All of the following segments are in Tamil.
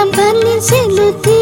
பலி செலுத்தி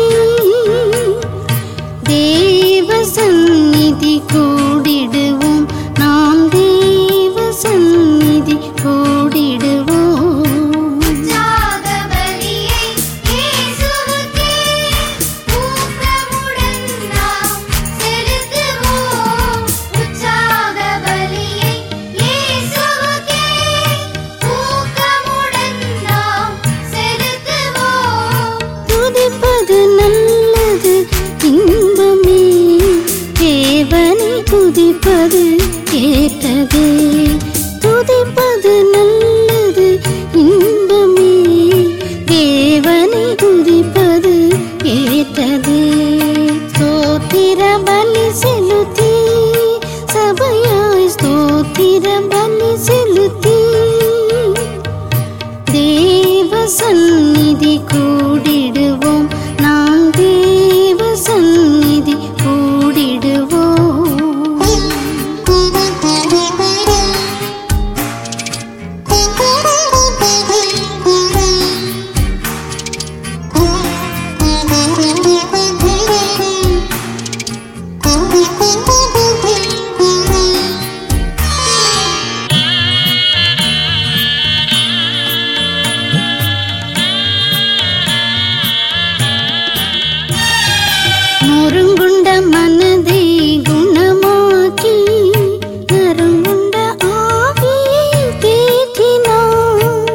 தேவ சந்நிதி கூடிடுவோம் நாம் தேவ சந்நிதி கூடிடுவோம் உற்சாக பலியை இயேசுவுக்கே ஊக்கமுடன் நாம் செலுத்துவோம் உற்சாக பலியை இயேசுவுக்கே ஊக்கமுடன் நாம் செலுத்துவோம் துதிப்பது நல்லது இன்பமே தேவனை துதிப்பது ஏற்றதே துதிப்பது நல்லது இன்பமே தேவனை துதிப்பது ஏற்றதே ஸ்தோத்திர பலி செலுத்தி சபையாய் ஸ்தோத்திர பலி செலுத்தி தேவ சந்நிதி கூடிடுவோம் நாம் தேவ சந்நிதி கூடிடுவோம் நொறுங்குண்ட மனதை குணமாக்கி நறுங்குண்ட ஆவியை தேற்றினார்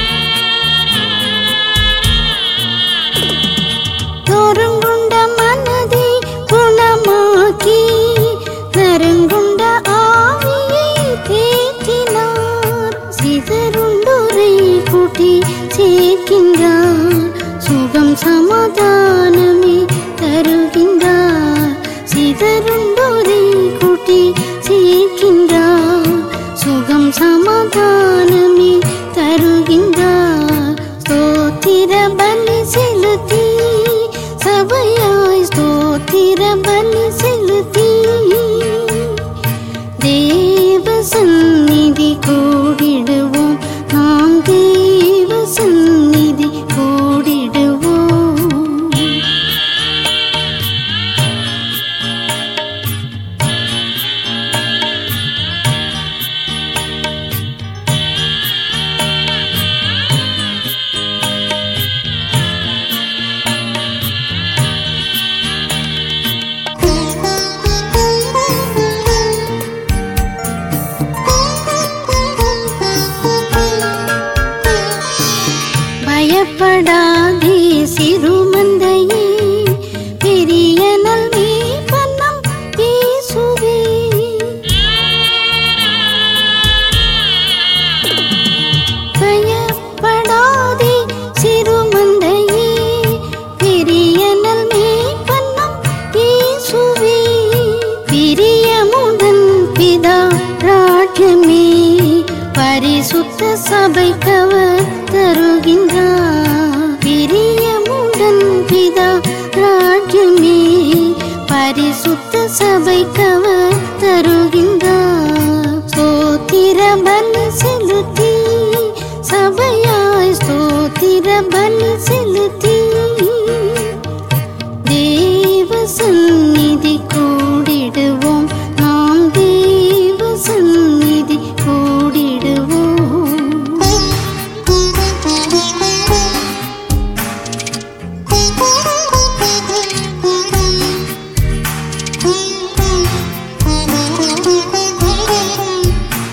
நொறுங்குண்ட மனதை குணமாக்கி நறுங்குண்ட ஆவியை தேற்றினார் சிதறுண்டோரை கூட்டி சேர்க்கின்றார் சுகம் சமாதானமே தருகின்றார் சிதறுண்டோரை கூட்டி சேர்க்கின்றார் சுகம் சமாதானமே தருகின்றார் ஸ்தோத்திர பலி செலுத்தி சபையாய் ஸ்தோத்திர பலி செலுத்தி தேவ சந்நிதி கூடிடுவோம் நாம் தேவ சந்நிதி கூடிடுவோம் பயப்படாதே சிறுமந்தையே பெரிய நல்மே பண்ணம் பேசுவே பயப்படாதே சிறுமந்தையே பெரிய நல்மே பண்ணம் பேசுவே பிரியமுடன் பிதா ராஜ்யமே பரிசுத்த சபைக்கவர் தருகின்றார் பிரியமுடன் பிதா ராஜ்யமே பரிசுத்த சபைக்கவர் தருகின்றார் ஸ்தோத்திர பலி செலுத்தி சபையாய் ஸ்தோத்திர பலி செலுத்தி தேவ சந்நிதி கூடிடுவோம் நாம் தேவ சந்நிதி கூடிடுவோம்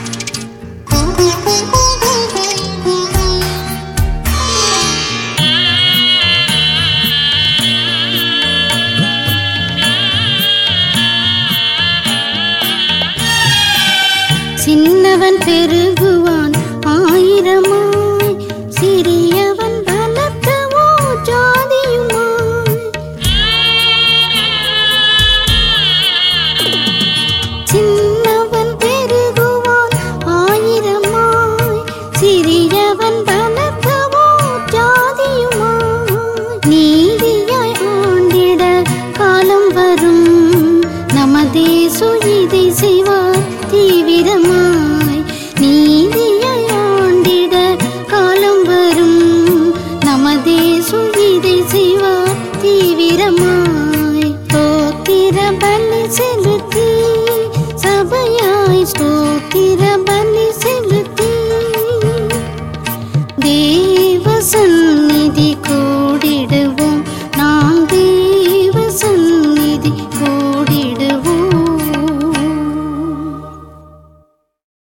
Thank you. தீவிரமா